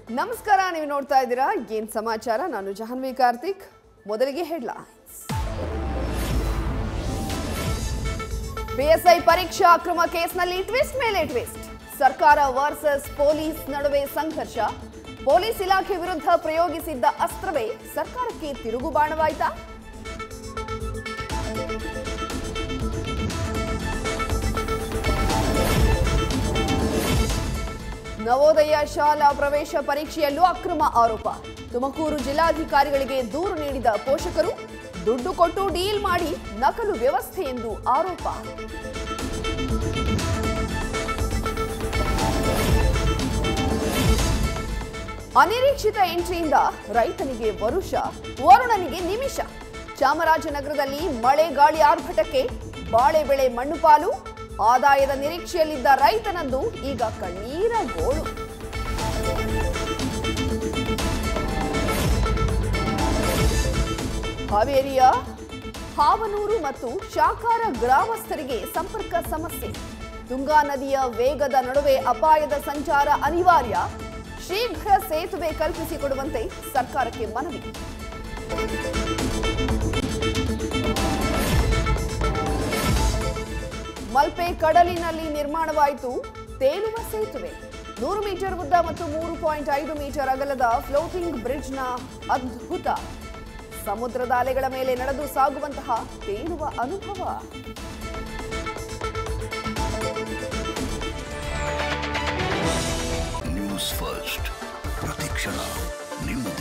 ನಮಸ್ಕಾರ ನೀವು ನೋಡ್ತಾ ಇದ್ದೀರಾ ಏನ್ ಸಮಾಚಾರ ನಾನು ಜಾಹ್ನವಿ ಕಾರ್ತಿಕ್ ಮೊದಲಿಗೆ ಹೆಡ್ಲೈನ್ಸ್ ಪಿಎಸ್ಐ ಪರೀಕ್ಷಾ ಅಕ್ರಮ ಕೇಸ್ನಲ್ಲಿ ಟ್ವಿಸ್ಟ್ ಮೇಲೆ ಟ್ವಿಸ್ಟ್ ಸರ್ಕಾರ ವರ್ಸಸ್ ಪೊಲೀಸ್ ನಡುವೆ ಸಂಘರ್ಷ ಪೊಲೀಸ್ ಇಲಾಖೆ ವಿರುದ್ಧ ಪ್ರಯೋಗಿಸಿದ್ದ ಅಸ್ತ್ರವೇ ಸರ್ಕಾರಕ್ಕೆ ತಿರುಗುಬಾಣವಾಯ್ತಾ ನವೋದಯ ಶಾಲಾ ಪ್ರವೇಶ ಪರೀಕ್ಷೆಯಲ್ಲೂ ಅಕ್ರಮ ಆರೋಪ ತುಮಕೂರು ಜಿಲ್ಲಾಧಿಕಾರಿಗಳಿಗೆ ದೂರು ನೀಡಿದ ಪೋಷಕರು ದುಡ್ಡು ಕೊಟ್ಟು ಡೀಲ್ ಮಾಡಿ ನಕಲು ವ್ಯವಸ್ಥೆ ಎಂದು ಆರೋಪ ಅನಿರೀಕ್ಷಿತ ಎಂಟ್ರಿಯಿಂದ ರೈತನಿಗೆ ವರುಷ ವರುಣನಿಗೆ ನಿಮಿಷ ಚಾಮರಾಜನಗರದಲ್ಲಿ ಮಳೆ ಗಾಳಿ ಆರ್ಭಟಕ್ಕೆ ಬಾಳೆ ಬೆಳೆ ಮಣ್ಣು ಪಾಲು ಆದಾಯದ ನಿರೀಕ್ಷೆಯಲ್ಲಿದ್ದ ರೈತನದ್ದು ಈಗ ಕಣ್ಣೀರ ಗೋಳು ಹಾವೇರಿಯ ಹಾವನೂರು ಮತ್ತು ಶಾಖಾರ ಗ್ರಾಮಸ್ಥರಿಗೆ ಸಂಪರ್ಕ ಸಮಸ್ಯೆ ತುಂಗಾ ನದಿಯ ವೇಗದ ನಡುವೆ ಅಪಾಯದ ಸಂಚಾರ ಅನಿವಾರ್ಯ ಶೀಘ್ರ ಸೇತುವೆ ಕಲ್ಪಿಸಿಕೊಡುವಂತೆ ಸರ್ಕಾರಕ್ಕೆ ಮನವಿ ಮಲ್ಪೆ ಕಡಲಿನಲ್ಲಿ ನಿರ್ಮಾಣವಾಯಿತು ತೇಲುವ ಸೇತುವೆ ನೂರು ಮೀಟರ್ ಉದ್ದ ಮತ್ತು ಮೂರು ಪಾಯಿಂಟ್ ಐದು ಮೀಟರ್ ಅಗಲದ ಫ್ಲೋಟಿಂಗ್ ಬ್ರಿಡ್ಜ್ನ ಅದ್ಭುತ ಸಮುದ್ರದ ಅಲೆಗಳ ಮೇಲೆ ನಡೆದು ಸಾಗುವಂತಹ ತೇಲುವ ಅನುಭವ ನ್ಯೂಸ್ ಫಸ್ಟ್ ಪ್ರತಿಕ್ಷಣ ನಿಮ್ಮ